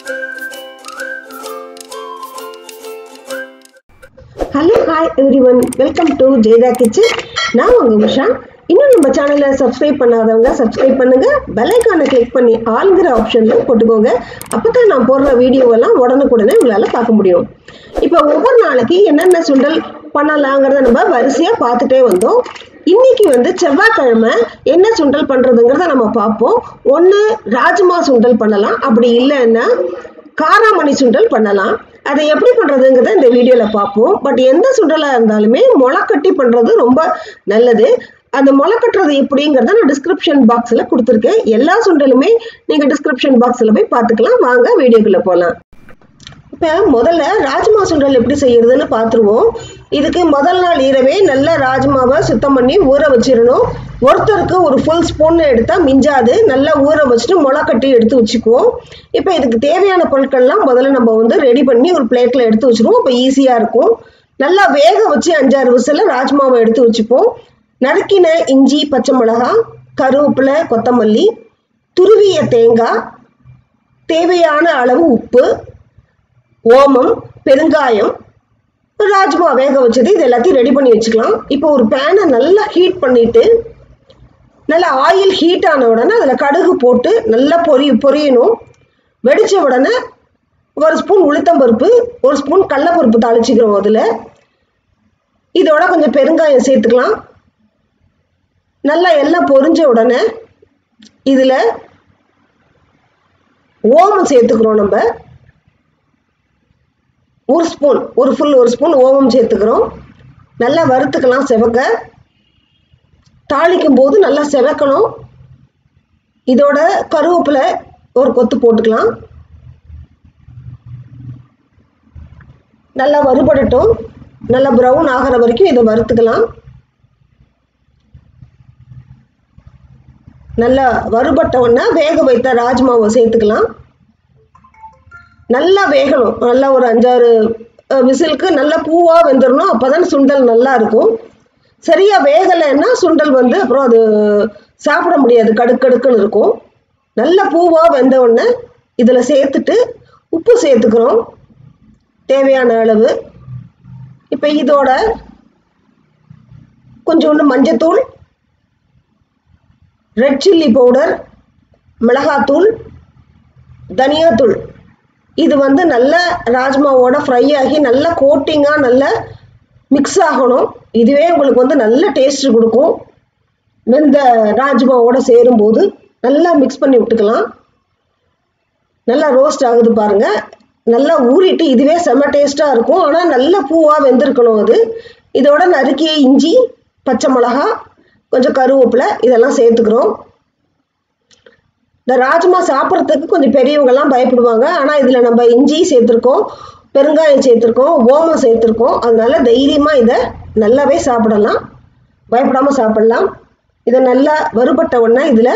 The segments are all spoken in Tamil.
hello hi everyone welcome to Jayatha kitchen நான் உங்கள் உஷா இன்னும் நம்ம சேனலை சப்ஸ்கிரைப் பண்ணாதவங்க சப்ஸ்கிரைப் பண்ணுங்க பெல்லைக்கானை கிளிக் பண்ணி ஆளுங்கிற ஆப்ஷனில் போட்டுக்கோங்க அப்போ தான் நான் போடுற வீடியோவெல்லாம் உடனுக்குடனே உங்களால் பார்க்க முடியும் இப்போ ஒவ்வொரு நாளைக்கு என்னென்ன சுண்டல் பண்ணலாங்கிறத நம்ம வரிசையாக பார்த்துட்டே வந்தோம் இன்னைக்கு வந்து செவ்வாய்க்கிழமை என்ன சுண்டல் பண்ணுறதுங்கிறத நம்ம பார்ப்போம் ஒன்று ராஜ்மா சுண்டல் பண்ணலாம் அப்படி இல்லைன்னா காராமணி சுண்டல் பண்ணலாம் அதை எப்படி பண்ணுறதுங்கிறத இந்த வீடியோவில் பார்ப்போம் பட் எந்த சுண்டலாக இருந்தாலுமே முளைக்கட்டி பண்ணுறது ரொம்ப நல்லது அந்த முளை கட்டுறது எப்படிங்கிறத நான் டிஸ்கிரிப்ஷன் பாக்ஸில் கொடுத்துருக்கேன் எல்லா சுண்டலுமே நீங்கள் டிஸ்கிரிப்ஷன் பாக்ஸில் போய் பார்த்துக்கலாம் வாங்க வீடியோக்குள்ளே போகலாம் இப்போ முதல்ல ராஜ்மா சுண்டல் எப்படி செய்யறதுன்னு பார்த்துருவோம் இதுக்கு முதல் நாள் இரவே நல்ல ராஜ்மாவை சுத்தம் பண்ணி ஊற வச்சிடணும் ஒருத்தருக்கு ஒரு ஃபுல் ஸ்பூன் எடுத்தால் மிஞ்சாது நல்லா ஊற வச்சுட்டு முளை கட்டி எடுத்து வச்சுக்குவோம் இப்போ இதுக்கு தேவையான பொருட்கள்லாம் முதல்ல நம்ம வந்து ரெடி பண்ணி ஒரு பிளேட்டில் எடுத்து வச்சுருவோம் இப்போ ஈஸியாக இருக்கும் நல்லா வேக வச்சு அஞ்சாறு விசில் ராஜ்மாவை எடுத்து வச்சுப்போம் நறுக்கின இஞ்சி பச்சை மிளகாய் கருவேப்பிலை கொத்தமல்லி துருவிய தேங்காய் தேவையான அளவு உப்பு ஓமம் பெருங்காயம் ராஜ்மா வேக வச்சது இது எல்லாத்தையும் ரெடி பண்ணி வச்சுக்கலாம் இப்போ ஒரு பேனை நல்லா ஹீட் பண்ணிட்டு நல்லா ஆயில் ஹீட் ஆன உடனே அதில் கடுகு போட்டு நல்லா பொரி பொரியணும் வெடிச்ச உடனே ஒரு ஸ்பூன் உளுத்தம்பருப்பு ஒரு ஸ்பூன் கடலப்பருப்பு தாளிச்சிக்கிறோம் அதில் இதோட கொஞ்சம் பெருங்காயம் சேர்த்துக்கலாம் நல்லா எல்லாம் பொரிஞ்ச உடனே இதில் ஓமம் சேர்த்துக்கிறோம் நம்ம ஒரு ஸ்பூன் ஒரு ஃபுல் ஒரு ஸ்பூன் ஓமம் சேர்த்துக்கிறோம் நல்லா வறுத்துக்கலாம் செவக்க தாளிக்கும் போது நல்லா செவக்கணும் இதோட கருவேப்பிலை ஒரு கொத்து போட்டுக்கலாம் நல்லா வறுபடட்டும் நல்லா ப்ரௌன் ஆகிற வரைக்கும் இதை வறுத்துக்கலாம் நல்லா வறுபட்ட உடனே வேக வைத்த ராஜ்மாவை சேர்த்துக்கலாம் நல்லா வேகணும் நல்லா ஒரு அஞ்சாறு விசிலுக்கு நல்லா பூவாக வெந்துடணும் அப்போ தான் சுண்டல் நல்லா இருக்கும் சரியாக வேகலைன்னா சுண்டல் வந்து அப்புறம் அது சாப்பிட முடியாது கடுக்கடுக்குன்னு இருக்கும் நல்ல பூவாக வெந்த உடனே இதில் சேர்த்துட்டு உப்பு சேர்த்துக்கிறோம் தேவையான அளவு இப்போ இதோட கொஞ்சோண்டு மஞ்சத்தூள் ரெட் சில்லி பவுடர் மிளகாத்தூள் தனியாத்தூள் இது வந்து நல்ல ராஜ்மாவோட ஃப்ரை ஆகி நல்லா கோட்டிங்காக நல்லா மிக்ஸ் ஆகணும் இதுவே உங்களுக்கு வந்து நல்ல டேஸ்ட் கொடுக்கும் வெந்த ராஜ்மாவோட சேரும்போது நல்லா மிக்ஸ் பண்ணி விட்டுக்கலாம் நல்லா ரோஸ்ட் ஆகுது பாருங்க நல்லா ஊறிட்டு இதுவே செம்ம டேஸ்ட்டாக இருக்கும் ஆனால் நல்ல பூவாக வெந்திருக்கணும் அது இதோட நறுக்கிய இஞ்சி பச்சை மிளகா கொஞ்சம் கருவேப்பிலை இதெல்லாம் சேர்த்துக்கிறோம் இந்த ராஜ்மா சாப்பிட்றதுக்கு கொஞ்சம் பெரியவங்கெல்லாம் பயப்படுவாங்க ஆனால் இதில் நம்ம இஞ்சி சேர்த்துருக்கோம் பெருங்காயம் சேர்த்துருக்கோம் ஓமம் சேர்த்துருக்கோம் அதனால தைரியமாக இதை நல்லாவே சாப்பிடலாம் பயப்படாமல் சாப்பிடலாம் இதை நல்லா வறுபட்ட உடனே இதில்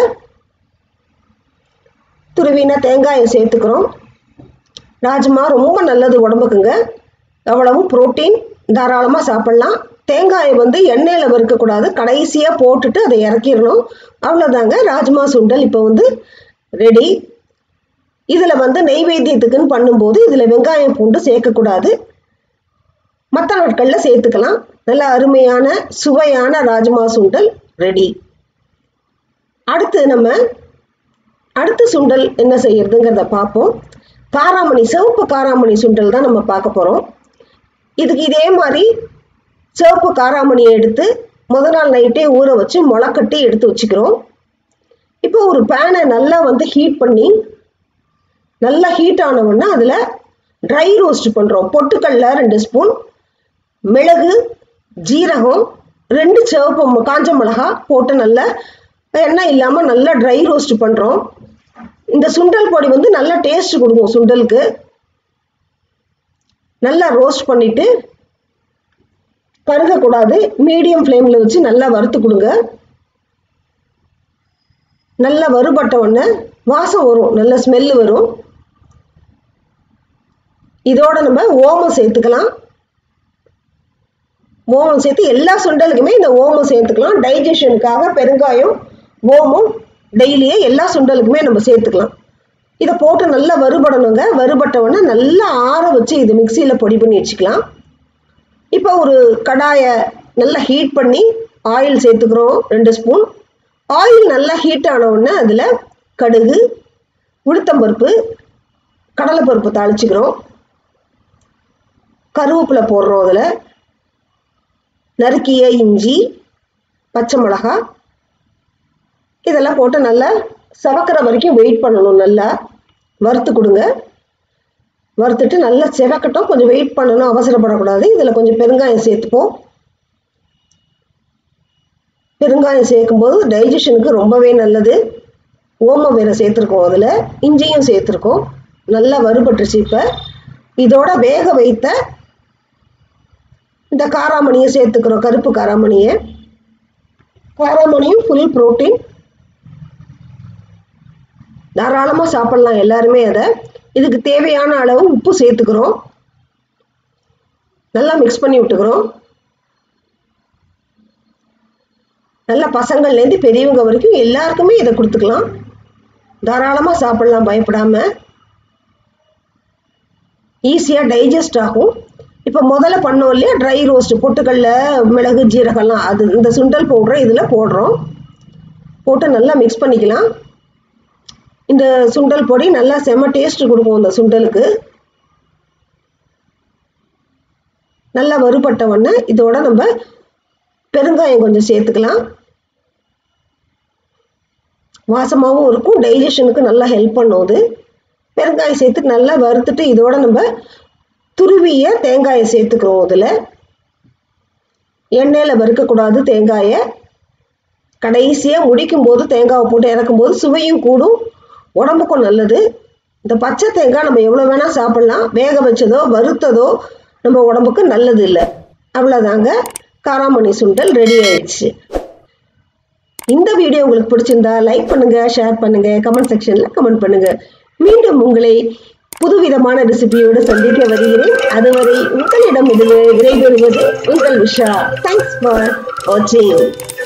துருவின தேங்காயை சேர்த்துக்கிறோம் ராஜ்மா ரொம்ப நல்லது உடம்புக்குங்க அவ்வளவும் புரோட்டீன் தாராளமாக சாப்பிட்லாம் தேங்காயை வந்து எண்ணெயில் வறுக்கக்கூடாது கடைசியாக போட்டுட்டு அதை இறக்கிடணும் அவ்வளோதாங்க ராஜ்மா சுண்டல் இப்போ வந்து ரெடி இதில் வந்து நெய்வேத்தியத்துக்குன்னு பண்ணும்போது இதில் வெங்காயம் பூண்டு சேர்க்கக்கூடாது மற்ற நாட்களில் சேர்த்துக்கலாம் நல்ல அருமையான சுவையான ராஜ்மா சுண்டல் ரெடி அடுத்து நம்ம அடுத்த சுண்டல் என்ன செய்யறதுங்கிறத பார்ப்போம் காராமணி சிவப்பு காராமணி சுண்டல் தான் நம்ம பார்க்க போகிறோம் இதுக்கு இதே மாதிரி சிவப்பு காராமணியை எடுத்து முத நாள் நைட்டே ஊற வச்சு முளைக்கட்டி எடுத்து வச்சுக்கிறோம் இப்போ ஒரு பேனை நல்லா வந்து ஹீட் பண்ணி நல்லா ஹீட் ஆனவுடனே அதில் ட்ரை ரோஸ்ட் பண்ணுறோம் பொட்டுக்கல்ல ரெண்டு ஸ்பூன் மிளகு ஜீரகம் ரெண்டு சிவப்பு காஞ்ச மிளகா போட்டு நல்லா எண்ணெய் இல்லாமல் நல்லா ட்ரை ரோஸ்ட் பண்ணுறோம் இந்த சுண்டல் பொடி வந்து நல்லா டேஸ்ட் கொடுக்கும் சுண்டலுக்கு நல்லா ரோஸ்ட் பண்ணிட்டு கருகக்கூடாது மீடியம் ஃப்ளேமில் வச்சு நல்லா வறுத்து கொடுங்க நல்லா வறுபட்ட உடனே வாசம் வரும் நல்ல ஸ்மெல்லு வரும் இதோட நம்ம ஓமம் சேர்த்துக்கலாம் ஓமம் சேர்த்து எல்லா சுண்டலுக்குமே இந்த ஓமம் சேர்த்துக்கலாம் டைஜஷனுக்காக பெருங்காயம் ஓமம் டெய்லியே எல்லா சுண்டலுக்குமே நம்ம சேர்த்துக்கலாம் இதை போட்டு நல்லா வறுபடணுங்க வறுபட்ட உடனே நல்லா ஆற வச்சு இது மிக்சியில் பொடி பண்ணி வச்சுக்கலாம் இப்போ ஒரு கடாயை நல்லா ஹீட் பண்ணி ஆயில் சேர்த்துக்கிறோம் ரெண்டு ஸ்பூன் ஆயில் நல்லா ஹீட் ஆன உடனே அதில் கடுகு உளுத்தம்பருப்பு கடலைப்பருப்பு தாளிச்சுக்கிறோம் கருவேப்பிலை போடுறோம் அதில் நறுக்கிய இஞ்சி பச்சை மிளகா இதெல்லாம் போட்டு நல்லா செவக்கிற வரைக்கும் வெயிட் பண்ணணும் நல்லா வறுத்து கொடுங்க வறுத்துட்டு நல்லா செவக்கட்டும் கொஞ்சம் வெயிட் பண்ணணும் அவசரப்படக்கூடாது இதில் கொஞ்சம் பெருங்காயம் சேர்த்துப்போம் பெருங்காயம் சேர்க்கும்போது டைஜஷனுக்கு ரொம்பவே நல்லது ஓமம் வேற சேர்த்துருக்கோம் அதில் இஞ்சியும் சேர்த்துருக்கோம் நல்லா வறுபட்டுருச்சு இப்போ இதோட வேக வைத்த இந்த காராமணியை சேர்த்துக்கிறோம் கருப்பு காராமணியை காராமணியும் ஃபுல் ப்ரோட்டீன் தாராளமாக சாப்பிடலாம் எல்லாருமே அதை இதுக்கு தேவையான அளவு உப்பு சேர்த்துக்கிறோம் நல்லா மிக்ஸ் பண்ணி விட்டுக்கிறோம் நல்லா பசங்கள்லேருந்து பெரியவங்க வரைக்கும் எல்லாருக்குமே இதை கொடுத்துக்கலாம் தாராளமாக சாப்பிடலாம் பயப்படாம ஈஸியாக டைஜஸ்ட் ஆகும் இப்போ முதல்ல பண்ணோம் இல்லையா ட்ரை ரோஸ்ட் பொட்டுக்கடல மிளகு ஜீரகம்லாம் அது இந்த சுண்டல் பவுடரை இதில் போடுறோம் போட்டு நல்லா மிக்ஸ் பண்ணிக்கலாம் இந்த சுண்டல் பொடி நல்லா செம்ம டேஸ்ட் கொடுக்கும் இந்த சுண்டலுக்கு நல்லா வறுபட்ட உடனே இதோட நம்ம பெருங்காயம் கொஞ்சம் சேர்த்துக்கலாம் வாசமாகவும் இருக்கும் டைஜஷனுக்கு நல்லா ஹெல்ப் பண்ணும் அது பெருங்காயம் சேர்த்து நல்லா வறுத்துட்டு இதோட நம்ம துருவிய தேங்காயை சேர்த்துக்கிறோம் இதில் எண்ணெயில் வறுக்கக்கூடாது தேங்காயை கடைசியாக முடிக்கும் போது தேங்காவை போட்டு இறக்கும்போது சுவையும் கூடும் உடம்புக்கும் நல்லது இந்த பச்சை தேங்காய் நம்ம எவ்வளோ வேணால் சாப்பிட்லாம் வேக வச்சதோ வறுத்ததோ நம்ம உடம்புக்கு நல்லது இல்லை அவ்வளோதாங்க காராமணி சுண்டல் ரெடி ஆயிடுச்சு இந்த வீடியோ உங்களுக்கு பிடிச்சிருந்தா லைக் பண்ணுங்க ஷேர் பண்ணுங்க கமெண்ட் செக்ஷன்ல கமெண்ட் பண்ணுங்க மீண்டும் உங்களை புதுவிதமான ரெசிபியோடு சந்திக்க வருகிறேன் அதுவரை உங்களிடம் இது விடைபெறுவது உங்கள் விஷா தேங்க்ஸ் ஃபார் வாட்சிங்